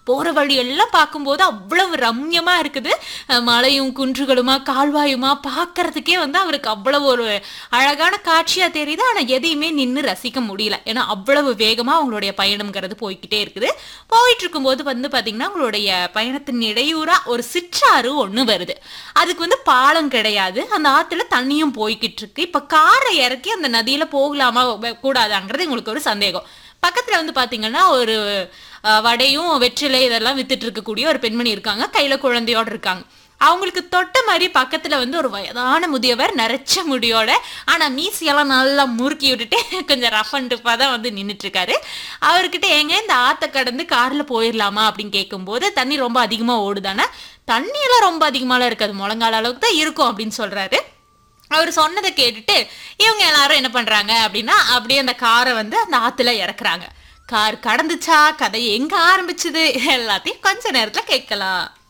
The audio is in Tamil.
போற வழி எல்லாம் பார்க்கும்போது அவ்வளவு ரம்யமா இருக்குது அஹ் மலையும் குன்றுகளுமா கால்வாயுமா பார்க்கறதுக்கே வந்து அவருக்கு அவ்வளவு ஒரு அழகான காட்சியா தெரியுது ஆனா எதையுமே நின்று ரசிக்க முடியல ஏன்னா அவ்வளவு வேகமா அவங்களுடைய பயணம்ங்கிறது போய்க்கிட்டே இருக்குது போயிட்டு இருக்கும்போது வந்து பாத்தீங்கன்னா அவங்களுடைய பயணத்தின் இடையூறா ஒரு சிற்றாறு ஒண்ணு வருது அதுக்கு வந்து பாலம் கிடையாது அந்த ஆத்துல தண்ணியும் போய்கிட்டு இருக்கு இப்ப காரை இறக்கி அந்த நதியில போகலாமா வ- கூடாதாங்கிறது உங்களுக்கு ஒரு சந்தேகம் பக்கத்துல வந்து பாத்தீங்கன்னா ஒரு அஹ், வடையும் வெற்றிலை இதெல்லாம் வித்துட்டு இருக்கக்கூடிய ஒரு பெண்மணி இருக்காங்க கையில குழந்தையோட இருக்காங்க அவங்களுக்கு தொட்ட மாதிரி பக்கத்துல வந்து ஒரு வயதான முதியவர் நரைச்ச முடியோட ஆனா மீசியெல்லாம் நல்லா முறுக்கி விட்டுட்டு கொஞ்சம் ரஃப் அண்ட் டஃப்பாக தான் வந்து நின்றுட்டு இருக்காரு அவர்கிட்ட ஏங்க இந்த ஆத்த கடந்து கார்ல போயிடலாமா அப்படின்னு கேட்கும்போது தண்ணி ரொம்ப அதிகமா ஓடுதானே தண்ணியெல்லாம் ரொம்ப அதிகமாலாம் இருக்காது முழங்கால அளவுக்கு தான் இருக்கும் அப்படின்னு சொல்றாரு அவர் சொன்னதை கேட்டுட்டு இவங்க எல்லாரும் என்ன பண்றாங்க அப்படின்னா அப்படியே அந்த காரை வந்து அந்த ஆத்துல இறக்குறாங்க கார் கடந்துச்சா கதை எங்க ஆரம்பிச்சுது எல்லாத்தையும் கொஞ்ச நேரத்துல கேட்கலாம்